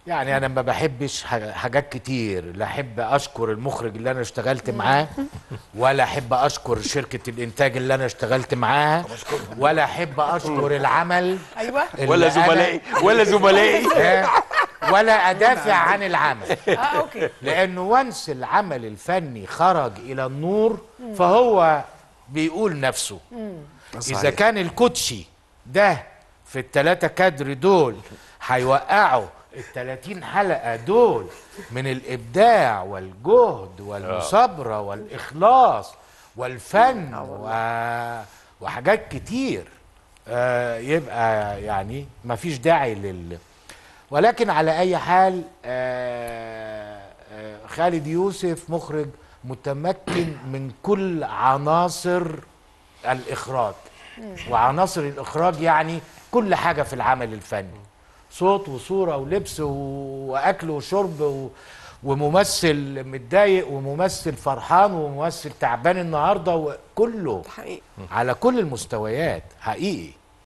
يعني انا ما بحبش ح- حاجات كتير لا احب اشكر المخرج اللي انا اشتغلت معاه ولا احب اشكر شركه الانتاج اللي انا اشتغلت معاها ولا احب اشكر العمل ايوه اللي ولا أنا- زملائي ولا زملائي آه، ولا ادافع عن العمل اه اوكي لانه وانس العمل الفني خرج الى النور فهو بيقول نفسه اذا صحيح. كان الكوتشي ده في الثلاثه كادر دول هيوقعوا ال 30 حلقه دول من الابداع والجهد والمثابره والاخلاص والفن و... وحاجات كتير آه يبقى يعني ما فيش داعي لل ولكن على اي حال آه آه خالد يوسف مخرج متمكن من كل عناصر الاخراج وعناصر الاخراج يعني كل حاجه في العمل الفني صوت وصوره ولبس و- واكل وشرب و... وممثل متضايق وممثل فرحان وممثل تعبان النهارده وكله حقيقي على كل المستويات حقيقي